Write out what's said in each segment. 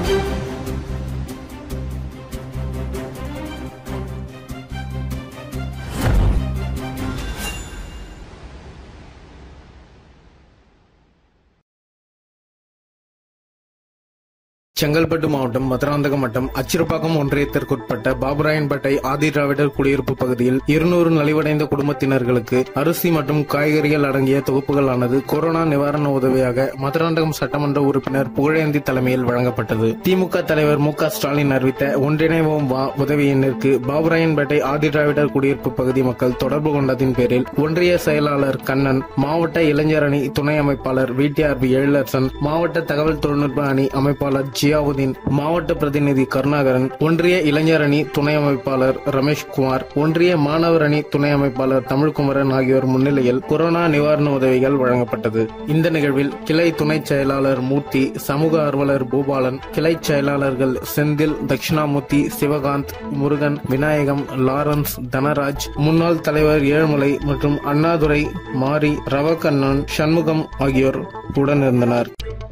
செங்கல்பட்டு மாவட்டம் மதுராந்தகம் வட்டம் அச்சிறுபாக்கம் ஒன்றியத்திற்குட்பட்ட பாபுராயன்பேட்டை ஆதிதிராவிடர் குடியிருப்பு பகுதியில் இருநூறு நலிவடைந்த குடும்பத்தினர்களுக்கு அரிசி மற்றும் காய்கறிகள் அடங்கிய தொகுப்புகளானது கொரோனா நிவாரண உதவியாக மதுராந்தகம் சட்டமன்ற உறுப்பினர் புகழேந்தி தலைமையில் வழங்கப்பட்டது திமுக தலைவர் மு க ஸ்டாலின் அறிவித்த ஒன்றிணைவோம் வா உதவி எண்ணிற்கு பாபுராயன்பேட்டை ஆதிதிராவிடர் குடியிருப்பு பகுதி மக்கள் தொடர்பு கொண்டதின் பேரில் ஒன்றிய செயலாளர் கண்ணன் மாவட்ட இளைஞர் அணி துணை அமைப்பாளர் விடிஆர்பி எழிலரசன் மாவட்ட தகவல் தொழில்நுட்ப அணி அமைப்பாளர் ஜியாவுதீன் மாவட்ட பிரதிநிதி கருணாகரன் ஒன்றிய இளைஞர் அணி துணை அமைப்பாளர் ரமேஷ்குமார் ஒன்றிய மாணவர் அணி துணை அமைப்பாளர் தமிழ்குமரன் ஆகியோர் முன்னிலையில் கொரோனா நிவாரண உதவிகள் வழங்கப்பட்டது இந்த நிகழ்வில் கிளை துணை செயலாளர் மூர்த்தி சமூக ஆர்வலர் பூபாலன் கிளை செயலாளர்கள் செந்தில் தட்சிணாமூர்த்தி சிவகாந்த் முருகன் விநாயகம் லாரன்ஸ் தனராஜ் முன்னாள் தலைவர் ஏழுமலை மற்றும் அண்ணாதுரை மாரி ரவகண்ணன் சண்முகம் ஆகியோர் உடனிருந்தனர்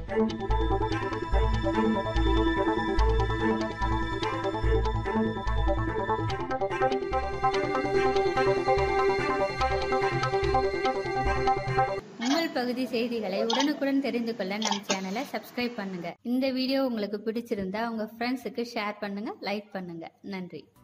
உங்கள் பகுதி செய்திகளை உடனுக்குடன் தெரிந்து கொள்ள நம் சேனலை சப்ஸ்கிரைப் பண்ணுங்க இந்த வீடியோ உங்களுக்கு பிடிச்சிருந்தா உங்க ஃப்ரெண்ட்ஸுக்கு ஷேர் பண்ணுங்க லைக் பண்ணுங்க நன்றி